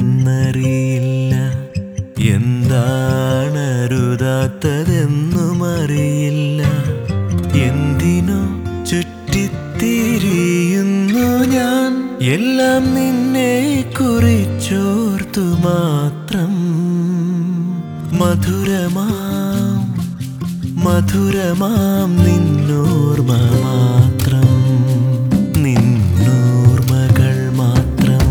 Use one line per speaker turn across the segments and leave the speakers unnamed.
എന്താണരുതാത്തതെന്നും അറിയില്ല എന്തിനോ ചുറ്റിത്തിരിയുന്നു ഞാൻ എല്ലാം നിന്നെ കുറിച്ചോർത്തു മാത്രം മധുരമാം മധുരമാം നിന്നോർമ മാത്രം നിന്നോർമകൾ മാത്രം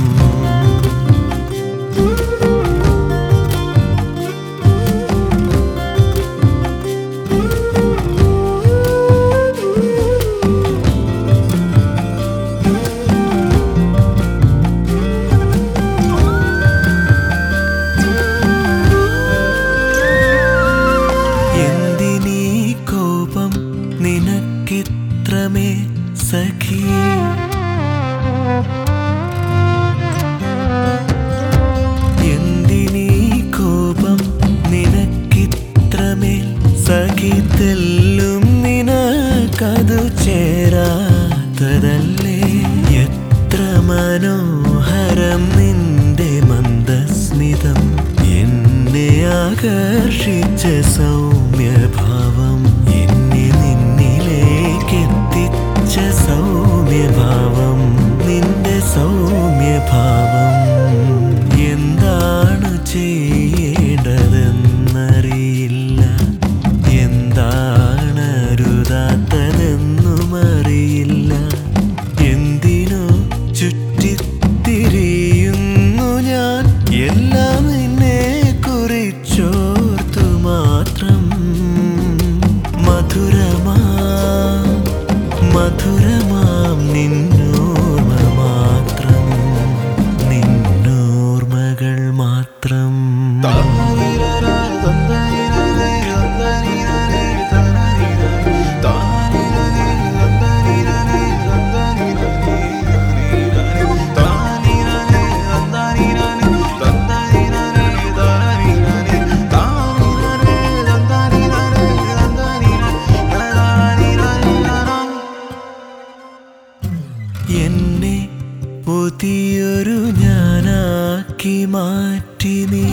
എന്തിനീ കോപം നിനക്കിത്രമേ സഖി എന്തിനീ കോപം നിനക്കിത്രമേൽ സഖി തെല്ലും നിനക്കതു ചേരാത്തതല്ലേ എത്ര മനോഹരം നിന്റെ മന്ദസ്മിതം എന്നെ ആകർഷിച്ച സൗമ്യഭാവം എന്നെ നിന്നിലേക്കെത്തിച്ച സൗമ്യഭാവം നിന്റെ സൗമ്യഭാവം എന്താണ് ചെയ്യേണ്ടതെന്നറിയില്ല എന്താണ് അരുതാത്തതെന്നും അറിയില്ല എന്തിനോ ചുറ്റിത്തിരിയുന്നു ഞാൻ എല്ലാം നിന്നെ കുറിച്ചോർത്തു മാത്രം മധുരമാം മധുരമാം നിന്നോർമ മാത്രം നിന്നോർമകൾ മാത്രം എന്നെ പുതിയൊരു ഞാനാക്കി മാറ്റി നീ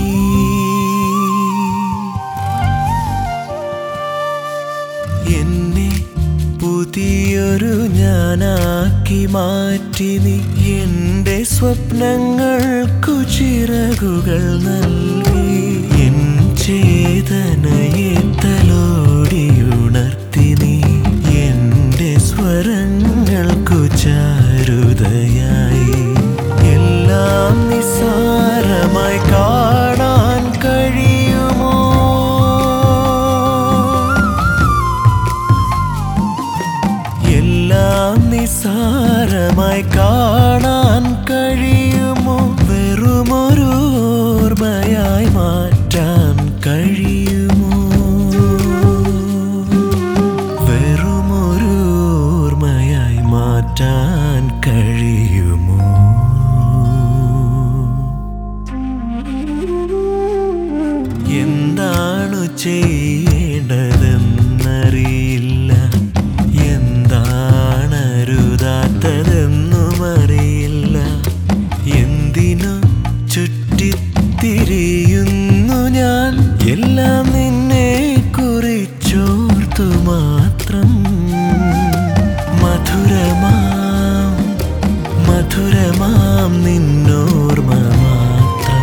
എന്നെ പുതിയൊരു ഞാനാക്കി മാറ്റി നീ എൻ്റെ സ്വപ്നങ്ങൾക്കു ചിറകുകൾ നൽകി എൻ ചേതനയെ തലോടിയുണർത്തി നീ എൻ്റെ സ്വരങ്ങൾക്കു ചാരുതയായി എല്ലാം നിസ്സാരമായി കാണാൻ കഴിയുമോ എല്ലാം നിസ്സാരമായി കാണാൻ കഴിയുമോ വെറുമൊരു ഓർമ്മയായി മാറ്റാൻ കഴിയുമോ വെറുമൊരു ഓർമ്മയായി മാറ്റാൻ കഴിയുമോ എന്താണു ചെയ്യേണ്ടതെന്നറിയില്ല എന്താണരുതാത്തതെന്നും അറിയില്ല എന്തിനു ചുറ്റിത്തിരിയുന്നു ഞാൻ എല്ലാം നിന്നെ കുറിച്ചോർത്തു മാത്രം മധുരമാം മധുരമാം നിന്നോർമ മാത്രം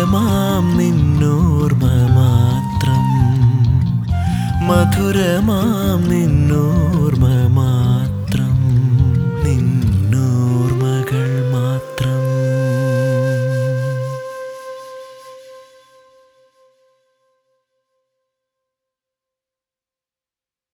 മധുരമാം നിന്നോർമ മാത്രം മധുരമാം